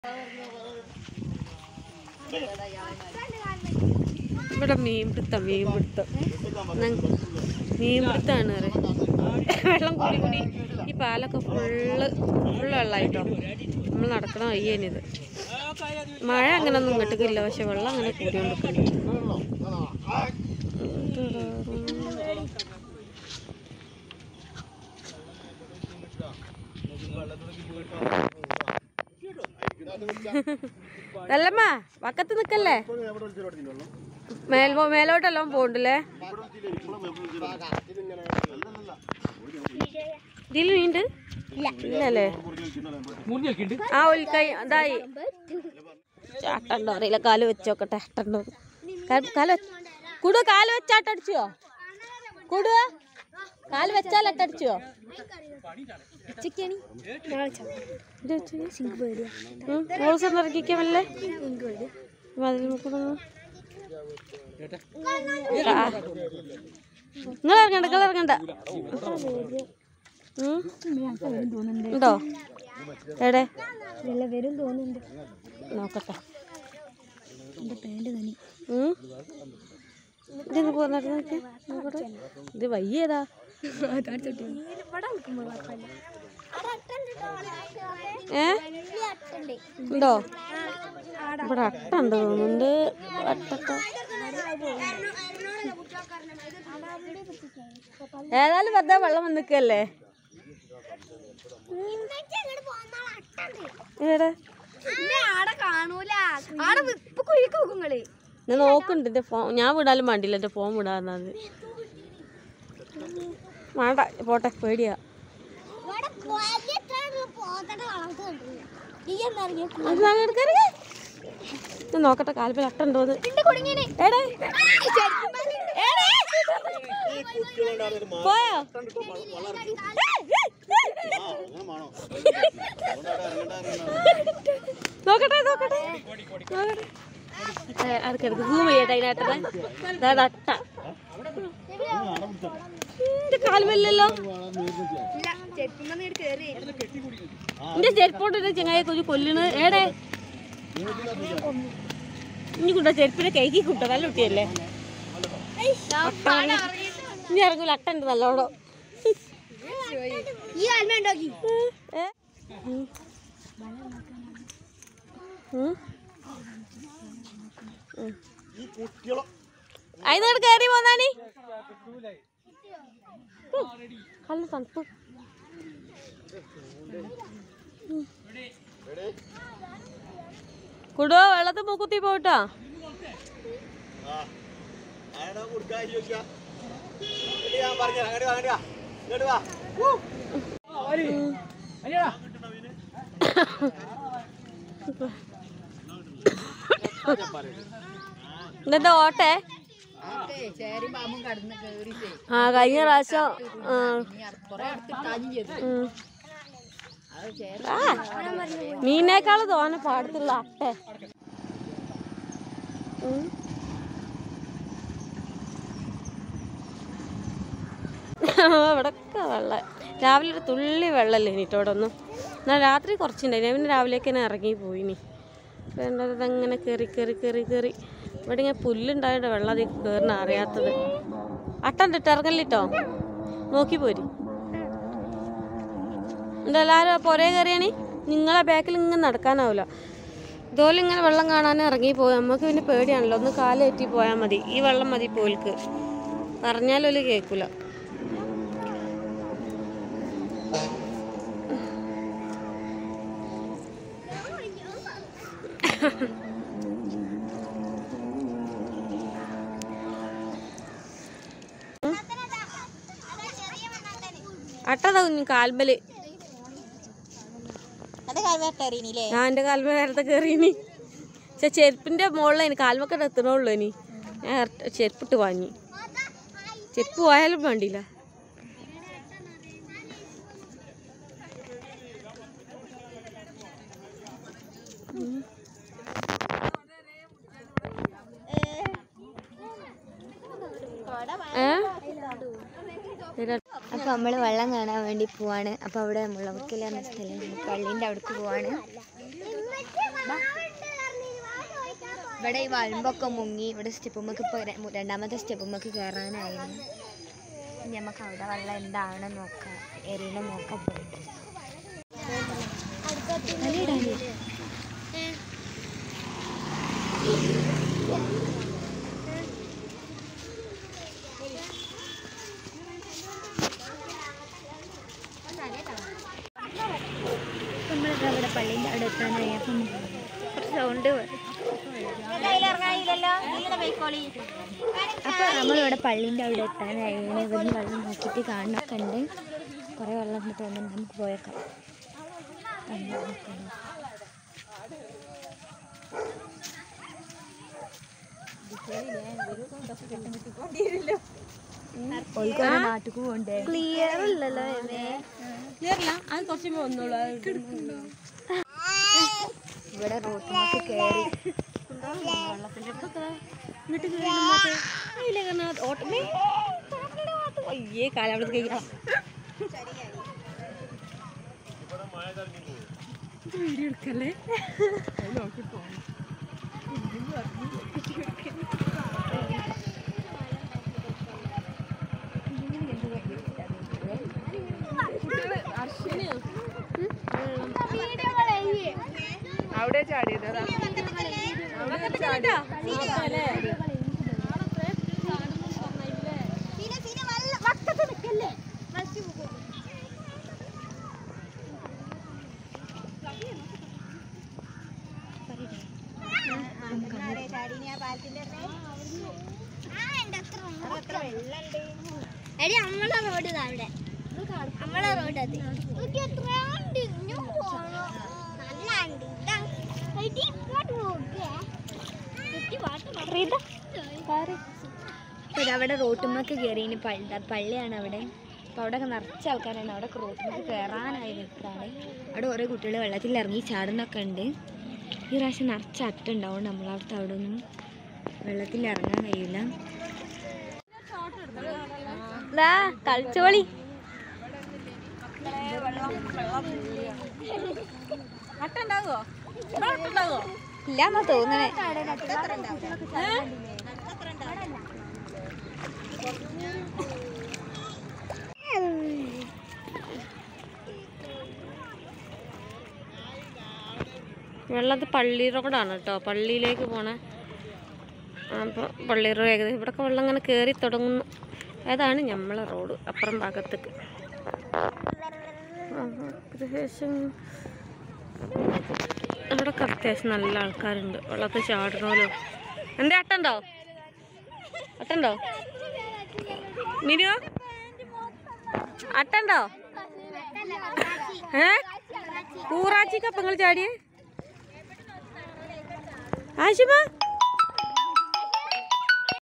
ഇവിടെ മീൻ പിടുത്തം മീൻ പിടുത്തം ഞങ്ങ- മീൻ പിടുത്താണ് വെള്ളം കൂടി കൂടി ഈ പാലൊക്കെ ഫുള്ള് ഫുള്ള് വെള്ളമായിട്ടോ നമ്മൾ നടക്കണ വയ്യേനിത് മഴ അങ്ങനെ ഒന്നും ഇങ്ങോട്ടേക്കില്ല പക്ഷെ വെള്ളം അങ്ങനെ കൂടിയോണ്ടിരിക്കുന്നുണ്ട് അല്ലമ്മ വക്കത്ത് നിക്കല്ലേ മേൽമോ മേലോട്ടെല്ലാം പോണ്ടല്ലേ ഇതിൽ മീണ്ട് ഇല്ലല്ലേ ആ ഒലിക്കൈ അതായി ചാട്ടണ്ടോ അറിയില്ല കാല് വെച്ചോക്കട്ടെ അട്ടണ്ടോ കാല് വെച്ച് കുടു കാല് വെച്ചാട്ടടിച്ചോ കുടു കാല് വെച്ചാൽ അട്ടടിച്ചോ ഇറക്കിക്കാമല്ലേ മതിൽ മുക്കുന്നു നിങ്ങൾ ഇറങ്ങണ്ട നിങ്ങൾ ഇറങ്ങണ്ട ഉം. ഉണ്ടോ എവിടെ വരും തോന്നുന്നുണ്ട് നോക്കട്ടെ എന്റെ പാന്റ് തന്നെ ഉം. ഇതൊന്ന് പോന്നിട്ട് നോക്കി നോക്കട്ടെ ഇത് വയ്യേതാ ഇവിടെ നിൽക്കുമ്പോൾ ഏ ഉണ്ടോ ഇവിടെ അട്ട ഉണ്ട് തോന്നുന്നുണ്ട് അട്ടട്ട ഏതായാലും വെറുതെ വെള്ളം വന്ന് നിൽക്കല്ലേ ഇവിടെ ആടെ കാണൂല ആടെ ഇപ്പൊ കുഴിക്ക് നോക്കും നിങ്ങള് ഞാൻ നോക്കുന്നുണ്ട് എൻ്റെ ഫോൺ ഞാൻ വിടാനും വേണ്ടില്ല എൻ്റെ ഫോൺ വിടാന്നത് വേണ്ട പോട്ടെ പേടിയാ അത് ഞാൻ എടുക്കരുത്. ഞാൻ നോക്കട്ടെ കാൽപ്പൽ അട്ടുണ്ടോന്ന് എടേ പോയോ നോക്കട്ടെ നോക്കട്ടെ നോക്കട്ടെ അടുക്കെടുക്ക് സൂം ചെയ്യട്ടെ അതിനകത്ത് അതാണ് അട്ട എന്റെ കാൽമല്ലല്ലോ എന്റെ ചെരുപ്പോട്ട് ചെങ്ങായി കുഞ്ഞു കൊല്ലണ് ഏടെ ഇനി കുട്ട ചെരുപ്പിനെ കൈക്ക് കുട്ട നല്ല കുട്ടിയല്ലേ ഇനി ഇറങ്ങൂല അട്ടുണ്ട് നല്ലോണം ഈ ആൽമ ഉണ്ടാക്കി ഏ? ഉം. ഉം. ഉം. അതിനോട് കയറി പോന്നാണി നല്ല തണുപ്പ് ഉം. കുടോ വെള്ളത്തിൽ മൂക്കുത്തി പോയിട്ടോ ഇതെന്താ ഓട്ടെ ആ കഴിഞ്ഞ പ്രാവശ്യം ആ. ഉം. ആ, മീനേക്കാള് തോന്നെ പാടത്തുള്ള അട്ട ഉം. ഇവിടൊക്കെ വെള്ളം രാവിലെ ഒരു തുള്ളി വെള്ളമല്ലേ ഇനി ഇവിടെ ഒന്നും എന്നാൽ രാത്രി കുറച്ചുണ്ടായി ഞാൻ പിന്നെ രാവിലേക്ക് തന്നെ ഇറങ്ങി പോയിനി വേണ്ടത് അങ്ങനെ കയറി കയറി കയറി കയറി ഇവിടെ ഇങ്ങനെ പുല്ലുണ്ടായിട്ട് വെള്ളം അതിൽ കയറണ അറിയാത്തത് അട്ടൻ ഇട്ട് ഇറങ്ങലിട്ടോ നോക്കി പോരി എന്തെല്ലാരും പുറേ കയറിയാണി നിങ്ങളെ ബാക്കിൽ ഇങ്ങനെ നടക്കാനാവില്ല ഇതുപോലെ ഇങ്ങനെ വെള്ളം കാണാൻ ഇറങ്ങി പോയി നമുക്ക് പിന്നെ പേടിയാണല്ലോ ഒന്ന് കാലേറ്റി പോയാൽ മതി ഈ വെള്ളം മതി പോൽക്ക് പറഞ്ഞാലൊരു കേൾക്കൂല അട്ടതാ കുഞ്ഞു കാൽമല് ഞാൻ എൻ്റെ കാൽമ നേരത്തെ കയറിയിനി പക്ഷെ ചെരുപ്പിൻ്റെ മുകളിൽ എനിക്ക് കാൽമക്കടെ എത്തണുള്ളൂ ഇനി ഞാൻ ഇറ- ചെരുപ്പിട്ട് വാങ്ങി ചെരുപ്പ് പോയാലും വേണ്ടിയില്ല ഏ ഇതാ. അപ്പൊ നമ്മള് വെള്ളം കാണാൻ വേണ്ടി പോവാണ് അപ്പൊ അവിടെ മുളവക്കൽ എന്ന സ്ഥലം പള്ളീന്റെ അവിടേക്ക് പോവാണ് ഇവിടെ ഈ വഴമ്പൊക്കെ മുങ്ങി ഇവിടെ സ്റ്റെപ്പുമ്മക്ക് ഇപ്പോൾ രണ്ടാമത്തെ സ്റ്റെപ്പുമ്മക്ക് കയറാനായിരുന്നു ഇനി നമുക്ക് അവിടെ വെള്ളം എന്താണെന്ന് നോക്കാം എറിയണം നോക്കാം പോയിട്ട് വലയിടാനേ? നമ്മളിത് അവിടെ പള്ളീൻ്റെ അവിടെ എത്താനായി അപ്പം കുറച്ച് സൗണ്ട് അപ്പോൾ നമ്മളിവിടെ പള്ളീൻ്റെ അവിടെ എത്താനായി ഇങ്ങനെ ഇവിടുന്ന് വെള്ളം നോക്കിയിട്ട് കാണണമൊക്കെ ഉണ്ട് കുറേ വെള്ളം ഉണ്ട് തോന്നുന്നുണ്ട് നമുക്ക് പോയേക്കാം കണ്ടോ, കണ്ടോ. ഓൽക്കൊരു നാട്ടിൽ പോകണ്ടേ ക്ലിയർ ഇല്ലല്ലോ ക്ലിയറില്ല അത് കുറച്ച് മുമ്പ് വന്നോളൂ ഇവിടെ റോട്ടിലേക്ക് കയറി വെള്ളത്തിന്റെ അടുത്തൊക്കെ വീട്ടിൽ കയറി അതിലെ കാരണം ഓട്ടമേ അയ്യേ കാലവിടെ കഴിക്കാം വീഡിയോ എടുക്കല്ലേ അവിടെ ചാടിയത് അതാ എടി നമ്മളെ റോഡ് ഇതാ അവിടെ നമ്മളെ റോഡ് അത് അവിടെ റോട്ടുമ്മക്ക് കയറി ഇനി പള്ളി പള്ളിയാണ് അവിടെ അപ്പോൾ അവിടെ നിറച്ച ആൾക്കാരാണ് അവിടെ റോട്ടുമ്മക്ക് കയറാനായി നിൽക്കുകയാണ് അവിടെ ഓരോ കുട്ടികൾ വെള്ളത്തിൽ ഇറങ്ങി ചാടുന്നൊക്കെ ഉണ്ട് ഈ പ്രാവശ്യം നിറച്ച അട്ടുണ്ടാവും നമ്മളവിടുത്തെ അവിടെ ഒന്നും വെള്ളത്തിൽ ഇറങ്ങാൻ കഴിയില്ല കളിച്ചോളി അട്ടുണ്ടാവോ അട്ടുണ്ടാവോ ഇല്ലാന്നാ തോന്നണേ വെള്ളത്ത് പള്ളി റോഡാണ് കേട്ടോ പള്ളിയിലേക്ക് പോണേ അപ്പോൾ പള്ളി റോഡ് ഏകദേശം ഇവിടെയൊക്കെ വെള്ളം ഇങ്ങനെ കയറി തുടങ്ങുന്നു ഏതാണ് നമ്മളെ റോഡ് അപ്പുറം ഭാഗത്തേക്ക് ആഹാ, ഏകദേശം ഇവിടെയൊക്കെ അത്യാവശ്യം നല്ല ആൾക്കാരുണ്ട് വെള്ളത്തിൽ ചാടണമല്ലോ എന്താ അട്ടുണ്ടോ അട്ടുണ്ടോ മിനിയോ അട്ടുണ്ടോ ഏ കൂറാച്ചിക്കപ്പം നിങ്ങൾ ചാടിയേ ആശുമ